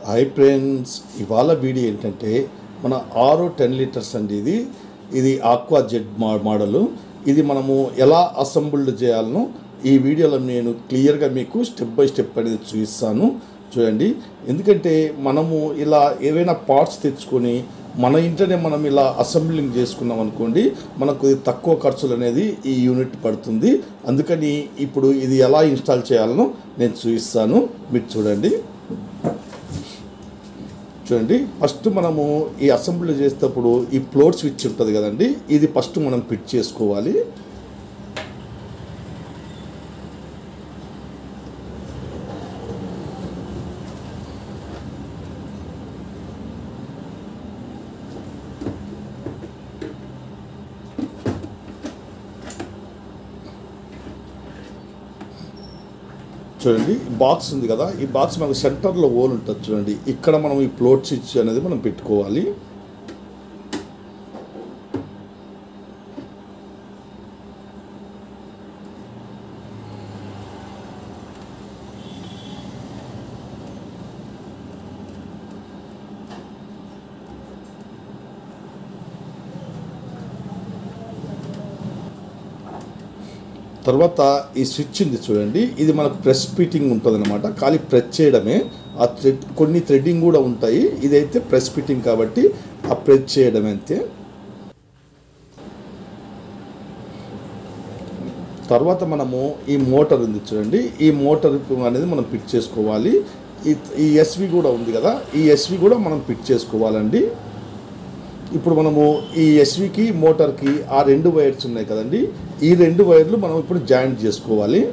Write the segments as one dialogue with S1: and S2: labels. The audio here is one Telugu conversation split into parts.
S1: హాయ్ ఫ్రెండ్స్ ఇవాళ వీడియో ఏంటంటే మన ఆరో టెన్ లీటర్స్ అండి ఇది ఇది ఆక్వా జెడ్ మా మోడలు ఇది మనము ఎలా అసెంబుల్డ్ చేయాలనో ఈ వీడియోలో నేను క్లియర్గా మీకు స్టెప్ బై స్టెప్ అనేది చూపిస్తాను చూడండి ఎందుకంటే మనము ఇలా ఏవైనా పార్ట్స్ తెచ్చుకొని మన ఇంట్లోనే మనం ఇలా అసెంబ్లింగ్ చేసుకున్నాం అనుకోండి మనకు ఇది తక్కువ ఖర్చులు అనేది ఈ యూనిట్ పడుతుంది అందుకని ఇప్పుడు ఇది ఎలా ఇన్స్టాల్ చేయాలనో నేను చూపిస్తాను మీరు చూడండి చూడండి ఫస్ట్ మనము ఈ అసెంబ్లీ చేసేటప్పుడు ఈ ఫ్లోర్ స్విచ్ ఉంటుంది కదండి ఇది ఫస్ట్ మనం ఫిట్ చేసుకోవాలి చూడండి ఈ బాక్స్ ఉంది కదా ఈ బాక్స్ మనకు సెంటర్లో హోల్ ఉంటుంది చూడండి ఇక్కడ మనం ఈ ఫ్లోట్ స్విచ్ అనేది మనం పెట్టుకోవాలి తర్వాత ఈ స్విచ్ ఉంది చూడండి ఇది మనకు ప్రెస్ ఫిట్టింగ్ ఉంటుంది అనమాట ఖాళీ ప్రెస్ చేయడమే ఆ థ్రెడ్ కొన్ని థ్రెడ్డింగ్ కూడా ఉంటాయి ఇదైతే ప్రెస్ ఫిట్టింగ్ కాబట్టి ఆ ప్రెస్ చేయడమే అంతే తర్వాత మనము ఈ మోటార్ ఉంది చూడండి ఈ మోటార్ అనేది మనం ఫిట్ చేసుకోవాలి ఈ ఈ ఎస్వి కూడా ఉంది కదా ఈ ఎస్వి కూడా మనం ఫిట్ చేసుకోవాలండి ఇప్పుడు మనము ఈ ఎస్వికి మోటార్కి ఆ రెండు వైర్స్ ఉన్నాయి కదండి ఈ రెండు వైర్లు మనం ఇప్పుడు జాయింట్ చేసుకోవాలి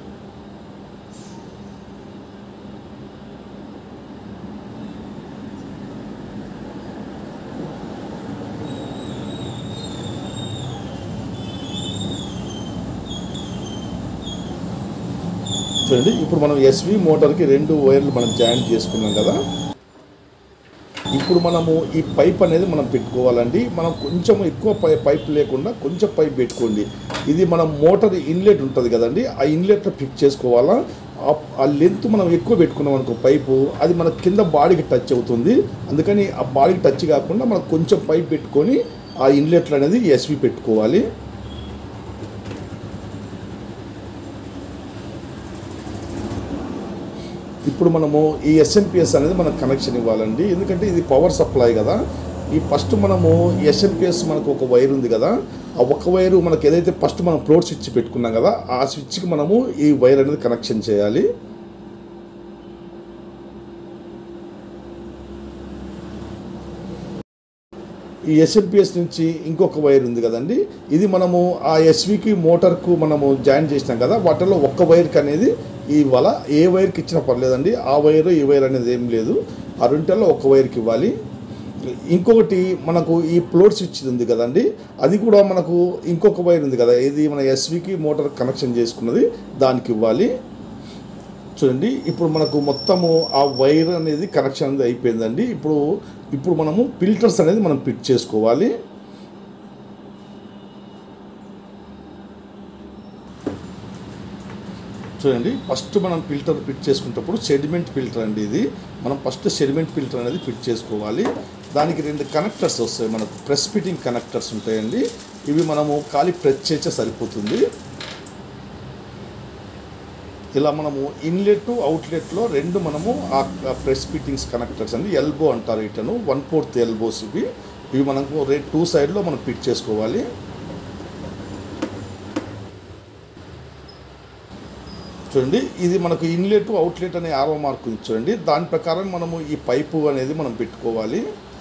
S1: చూడండి ఇప్పుడు మనం ఎస్వి మోటార్కి రెండు వైర్లు మనం జాయింట్ చేసుకున్నాం కదా ఇప్పుడు మనము ఈ పైప్ అనేది మనం పెట్టుకోవాలండి మనం కొంచెం ఎక్కువ పై పైప్ లేకుండా కొంచెం పైప్ పెట్టుకోండి ఇది మనం మోటార్ ఇన్లెట్ ఉంటుంది కదండి ఆ ఇన్లెట్ ఫిక్స్ చేసుకోవాలా ఆ- ఆ లెంత్ మనం ఎక్కువ పెట్టుకున్నాం అనుకో పైపు అది మన కింద బాడీకి టచ్ అవుతుంది అందుకని ఆ బాడీకి టచ్ కాకుండా మనం కొంచెం పైప్ పెట్టుకొని ఆ ఇన్లెట్లు అనేది ఎస్వి పెట్టుకోవాలి ఇప్పుడు మనము ఈ ఎస్ఎంపిఎస్ అనేది మనకు కనెక్షన్ ఇవ్వాలండి ఎందుకంటే ఇది పవర్ సప్లై కదా ఈ ఫస్ట్ మనము ఎస్ఎంపిఎస్ మనకు ఒక వైర్ ఉంది కదా ఆ ఒక వైరు మనకు ఏదైతే ఫస్ట్ మనం ఫ్లోర్ స్విచ్ పెట్టుకున్నాం కదా ఆ స్విచ్కి మనము ఈ వైర్ అనేది కనెక్షన్ చేయాలి ఈ ఎస్ఎంపిఎస్ నుంచి ఇంకొక వైర్ ఉంది కదండి ఇది మనము ఆ ఎస్వికి మోటార్కు మనము జాయిన్ చేసినాం కదా వాటిలో ఒక్క వైర్కి అనేది ఇవ్వాల ఏ వైర్కి ఇచ్చినా పర్లేదండి ఆ వైర్ ఈ వైర్ అనేది ఏం లేదు ఆ రెంటిలో ఒక వైర్కి ఇవ్వాలి ఇంకొకటి మనకు ఈ ఫ్లోర్ స్విచ్ ఉంది కదండి అది కూడా మనకు ఇంకొక వైర్ ఉంది కదా ఇది మన ఎస్వికి మోటార్ కనెక్షన్ చేసుకున్నది దానికి ఇవ్వాలి చూడండి ఇప్పుడు మనకు మొత్తము ఆ వైర్ అనేది కనెక్షన్ అనేది అయిపోయిందండి ఇప్పుడు ఇప్పుడు మనము ఫిల్టర్స్ అనేది మనం ఫిట్ చేసుకోవాలి చూడండి ఫస్ట్ మనం ఫిల్టర్ ఫిట్ చేసుకునేటప్పుడు సెడిమెంట్ ఫిల్టర్ అండి ఇది మనం ఫస్ట్ సెడిమెంట్ ఫిల్టర్ అనేది ఫిట్ చేసుకోవాలి దానికి రెండు కనెక్టర్స్ వస్తాయి మనకు ప్రెస్ ఫిట్టింగ్ కనెక్టర్స్ ఉంటాయండి ఇవి మనము ఖాళీ ప్రెస్ చేస్తే సరిపోతుంది ఇలా మనము ఇన్లెట్ అవుట్లెట్లో రెండు మనము ఆ ప్రెస్ ఫిట్టింగ్స్ కనెక్టర్స్ అండి ఎల్బో అంటారు ఇటను వన్ ఫోర్త్ ఎల్బోస్ ఇవి ఇవి మనకు రే టూ సైడ్లో మనం ఫిట్ చేసుకోవాలి చూడండి ఇది మనకు ఇన్లెట్ అవుట్లెట్ అనే ఆరో మార్క్ ఉంది చూడండి దాని ప్రకారం మనము ఈ పైపు అనేది మనం పెట్టుకోవాలి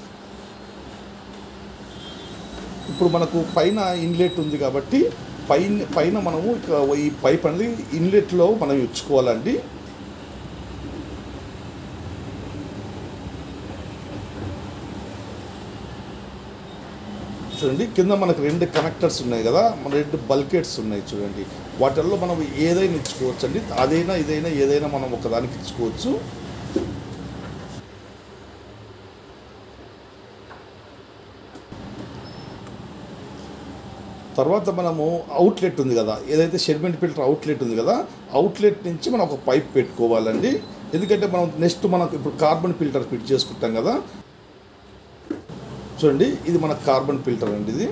S1: ఇప్పుడు మనకు పైన ఇన్లెట్ ఉంది కాబట్టి పైన పైన మనము ఇక ఈ పైప్ అనేది ఇన్లెట్లో మనం ఇచ్చుకోవాలండి చూడండి కింద మనకు రెండు కనెక్టర్స్ ఉన్నాయి కదా మన రెండు బల్కెట్స్ ఉన్నాయి చూడండి వాటిల్లో మనం ఏదైనా ఇచ్చుకోవచ్చు అండి అదైనా ఇదైనా ఏదైనా మనం ఒకదానికి ఇచ్చుకోవచ్చు తర్వాత మనము అవుట్లెట్ ఉంది కదా ఏదైతే షెడ్మెంట్ ఫిల్టర్ అవుట్లెట్ ఉంది కదా అవుట్లెట్ నుంచి మనం ఒక పైప్ పెట్టుకోవాలండి ఎందుకంటే మనం నెక్స్ట్ మనకు ఇప్పుడు కార్బన్ ఫిల్టర్ ఫిట్ చేసుకుంటాం కదా చూడండి ఇది మన కార్బన్ ఫిల్టర్ అండి ఇది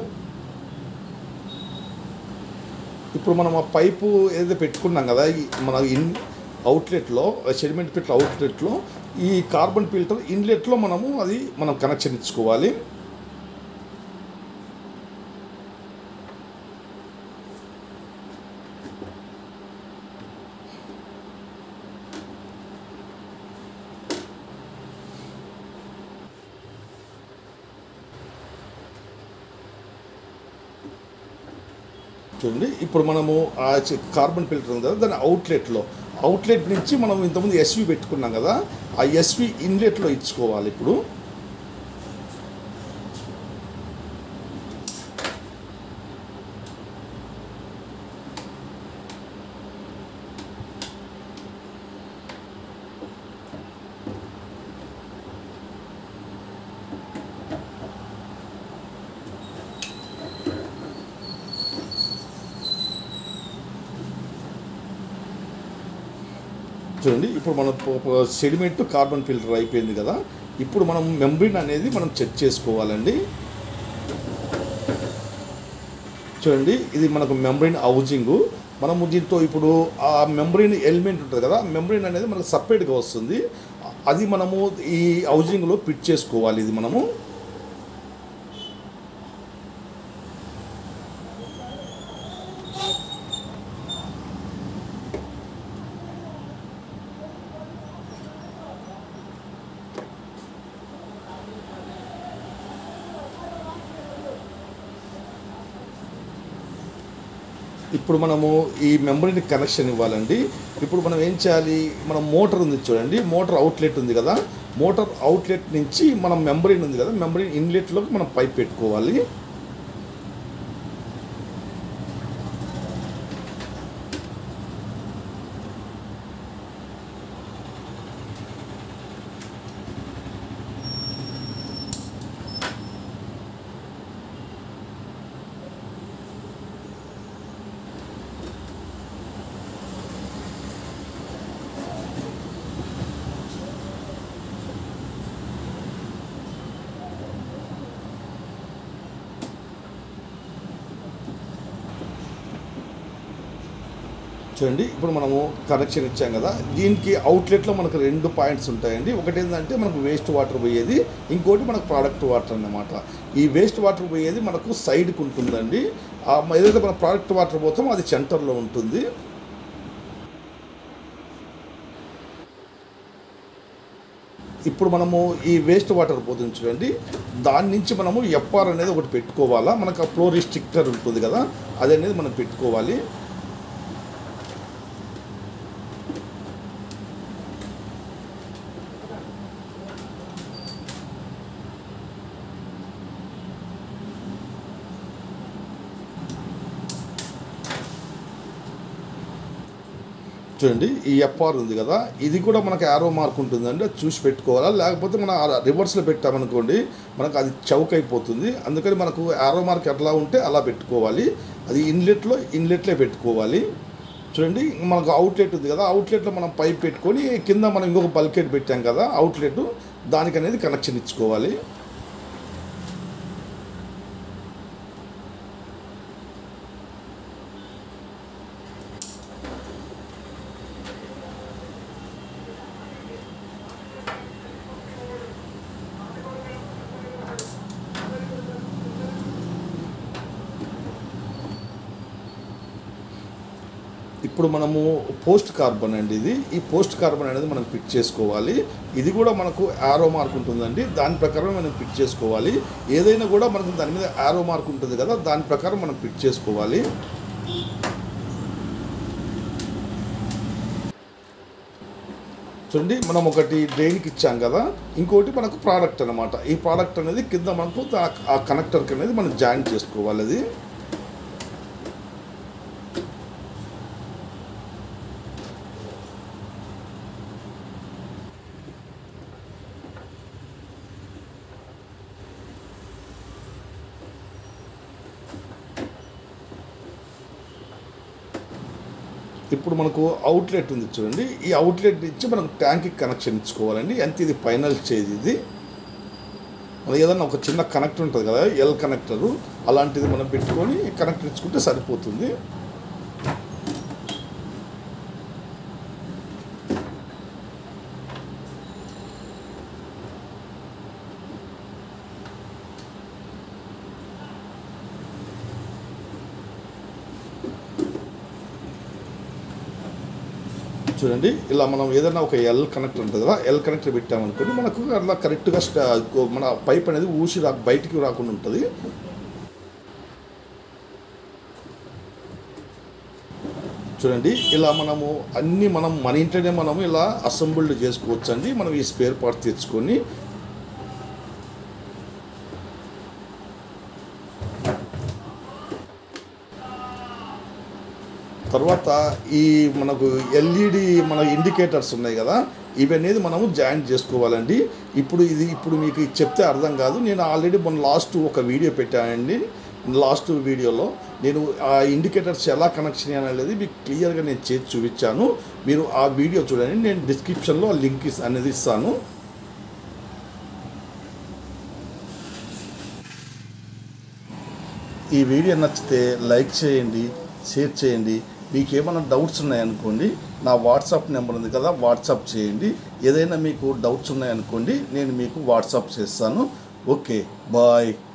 S1: ఇప్పుడు మనం ఆ పైపు ఏదైతే పెట్టుకున్నాం కదా ఈ మన ఇన్ అవుట్లెట్లో సెడిమెంట్ ఫిల్టర్ అవుట్లెట్లో ఈ కార్బన్ ఫిల్టర్ ఇన్లెట్లో మనము అది మనం కనెక్షన్ ఇచ్చుకోవాలి చూడండి ఇప్పుడు మనము ఆ చి- కార్బన్ ఫిల్టర్ ఉంది కదా దాని అవుట్లెట్లో అవుట్లెట్ నుంచి మనం ఇంతకుముందు ఎస్వి పెట్టుకున్నాం కదా ఆ ఎస్వి ఇన్లెట్లో ఇచ్చుకోవాలి ఇప్పుడు చూడండి ఇప్పుడు మన సెడిమెంట్ కార్బన్ ఫిల్టర్ అయిపోయింది కదా ఇప్పుడు మనం మెంబ్రిన్ అనేది మనం చెక్ చేసుకోవాలండి చూడండి ఇది మనకు మెంబ్రిన్ హౌజింగ్ మనము దీంతో ఇప్పుడు ఆ మెంబ్రిన్ ఎలిమెంట్ ఉంటుంది కదా మెంబ్రిన్ అనేది మనకు సపరేట్గా వస్తుంది అది మనము ఈ హౌజింగ్లో ఫిట్ చేసుకోవాలి ఇది మనము ఇప్పుడు మనము ఈ మెంబ్రెయిన్ కనెక్షన్ ఇవ్వాలండి ఇప్పుడు మనం ఏం చేయాలి మనం మోటార్ ఉంది చూడండి మోటార్ అవుట్లెట్ ఉంది కదా మోటార్ అవుట్లెట్ నుంచి మనం మెంబ్రెయిన్ ఉంది కదా మెంబ్రెయిన్ ఇన్లెట్లోకి మనం పైప్ పెట్టుకోవాలి చూడండి ఇప్పుడు మనము కనెక్షన్ ఇచ్చాం కదా దీనికి అవుట్లెట్లో మనకు రెండు పాయింట్స్ ఉంటాయండి ఒకటి ఏంటంటే మనకు వేస్ట్ వాటర్ పోయేది ఇంకోటి మనకు ప్రోడక్ట్ వాటర్ అన్నమాట ఈ వేస్ట్ వాటర్ పోయేది మనకు సైడ్కి ఉంటుందండి ఆ ఏదైతే మన ప్రోడక్ట్ వాటర్ పోతామో అది సెంటర్లో ఉంటుంది ఇప్పుడు మనము ఈ వేస్ట్ వాటర్ పోతుంది చూడండి దాని నుంచి మనము ఎఫ్ఆర్ అనేది ఒకటి పెట్టుకోవాలా మనకు ఆ ఫ్లో రిస్ట్రిక్టర్ ఉంటుంది కదా అది అనేది మనం పెట్టుకోవాలి చూడండి ఈ ఎఫ్ఆర్ ఉంది కదా ఇది కూడా మనకు యారో మార్క్ ఉంటుందండి అది చూసి పెట్టుకోవాలా లేకపోతే మనం రివర్స్లో పెట్టామనుకోండి మనకు అది చౌక్ అయిపోతుంది అందుకని మనకు యారో మార్క్ ఎట్లా ఉంటే అలా పెట్టుకోవాలి అది ఇన్లెట్లో ఇన్లెట్లే పెట్టుకోవాలి చూడండి మనకు అవుట్లెట్ ఉంది కదా అవుట్లెట్లో మనం పైప్ పెట్టుకొని కింద మనం ఇంకొక బల్కెట్ పెట్టాం కదా అవుట్లెట్ దానికి అనేది కనెక్షన్ ఇచ్చుకోవాలి ఇప్పుడు మనము పోస్ట్ కార్బన్ అండి ఇది ఈ పోస్ట్ కార్బన్ అనేది మనం పిక్ చేసుకోవాలి ఇది కూడా మనకు యారో మార్క్ ఉంటుందండి దాని ప్రకారం మనం పిక్ చేసుకోవాలి ఏదైనా కూడా మనకు దాని మీద యారో మార్క్ ఉంటుంది కదా దాని ప్రకారం మనం పిక్ చేసుకోవాలి చూడండి మనం ఒకటి డ్రైన్కి ఇచ్చాం కదా ఇంకోటి మనకు ప్రోడక్ట్ అనమాట ఈ ప్రోడక్ట్ అనేది కింద మనకు దా- ఆ కనెక్టర్కి అనేది మనం జాయిన్ చేసుకోవాలి అది ఇప్పుడు మనకు అవుట్లెట్ ఉంది చూడండి ఈ అవుట్లెట్ ఇచ్చి మనకు ట్యాంక్కి కనెక్షన్ ఇచ్చుకోవాలండి ఎంత ఇది ఫైనల్ స్టేజ్ ఇది మన ఏదన్నా ఒక చిన్న కనెక్టర్ ఉంటుంది కదా ఎల్ కనెక్టరు అలాంటిది మనం పెట్టుకొని కనెక్టర్ ఇచ్చుకుంటే సరిపోతుంది చూడండి ఇలా మనం ఏదైనా ఒక ఎల్ కనెక్టర్ ఉంటుంది కదా ఎల్ కనెక్టర్ పెట్టామనుకోండి మనకు అలా కరెక్ట్గా స్టా- మన పైప్ అనేది ఊసి రా బయటికి రాకుండా ఉంటుంది చూడండి ఇలా మనము అన్నీ మనం మన ఇంట్లోనే మనము ఇలా అసెంబుల్డ్ చేసుకోవచ్చు అండి మనం ఈ స్పేర్ పార్ట్ తెచ్చుకొని తర్వాత ఈ మనకు ఎల్ఈడి మన ఇండికేటర్స్ ఉన్నాయి కదా ఇవి అనేది మనము జాయిన్ చేసుకోవాలండి ఇప్పుడు ఇది ఇప్పుడు మీకు ఇది చెప్తే అర్థం కాదు నేను ఆల్రెడీ మొన్న లాస్ట్ ఒక వీడియో పెట్టానండి లాస్ట్ వీడియోలో నేను ఆ ఇండికేటర్స్ ఎలా కనెక్షన్ అనేది మీకు క్లియర్గా నేను చేసి చూపించాను మీరు ఆ వీడియో చూడండి నేను డిస్క్రిప్షన్లో ఆ లింక్ ఇస్- అనేది ఇస్తాను ఈ వీడియో నచ్చితే లైక్ చేయండి షేర్ చేయండి మీకు ఏమైనా డౌట్స్ ఉన్నాయనుకోండి నా వాట్సాప్ నెంబర్ ఉంది కదా వాట్సాప్ చేయండి ఏదైనా మీకు డౌట్స్ ఉన్నాయనుకోండి నేను మీకు వాట్సాప్ చేస్తాను ఓకే బాయ్